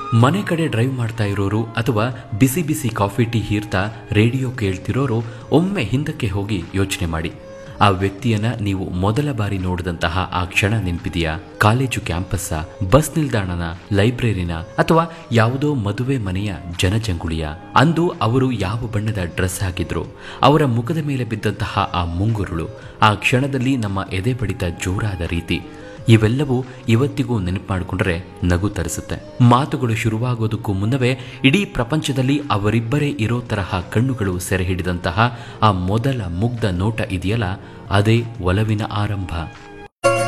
ಮನೆ ಕಡೆ ಡ್ರೈವ್ ಮಾಡ್ತಾ ಇರೋರು ಅಥವಾ ಬಿಸಿ ಬಿಸಿ ಕಾಫಿ ಟೀ ಹೀರ್ತಾ ರೇಡಿಯೋ ಕೇಳ್ತಿರೋರು ಒಮ್ಮೆ ಹಿಂದಕ್ಕೆ ಹೋಗಿ ಯೋಚನೆ ಮಾಡಿ ಆ ವ್ಯಕ್ತಿಯನ್ನ ನೀವು ಮೊದಲ ಬಾರಿ ನೋಡಿದಂತಹ ಆ ಕ್ಷಣ ನೆನಪಿದೆಯಾ ಕಾಲೇಜು ಕ್ಯಾಂಪಸ್ಸ ಬಸ್ ನಿಲ್ದಾಣನ ಲೈಬ್ರರಿನ ಅಥವಾ ಯಾವುದೋ ಮದುವೆ ಮನೆಯ ಜನಜಂಗುಳಿಯ ಅಂದು ಅವರು ಯಾವ ಬಣ್ಣದ ಡ್ರೆಸ್ ಹಾಕಿದ್ರು ಅವರ ಮುಖದ ಮೇಲೆ ಬಿದ್ದಂತಹ ಆ ಮುಂಗುರುಳು ಆ ಕ್ಷಣದಲ್ಲಿ ನಮ್ಮ ಎದೆ ಬಡಿತ ಜೋರಾದ ರೀತಿ ಇವೆಲ್ಲವೂ ಇವತ್ತಿಗೂ ನೆನಪು ಮಾಡಿಕೊಂಡ್ರೆ ನಗು ತರಿಸುತ್ತೆ ಮಾತುಗಳು ಶುರುವಾಗೋದಕ್ಕೂ ಮುನ್ನವೇ ಇಡೀ ಪ್ರಪಂಚದಲ್ಲಿ ಅವರಿಬ್ಬರೇ ಇರೋ ತರಹ ಕಣ್ಣುಗಳು ಸೆರೆ ಹಿಡಿದಂತಹ ಆ ಮೊದಲ ಮುಗ್ಧ ನೋಟ ಇದೆಯಲ್ಲ ಅದೇ ಒಲವಿನ ಆರಂಭ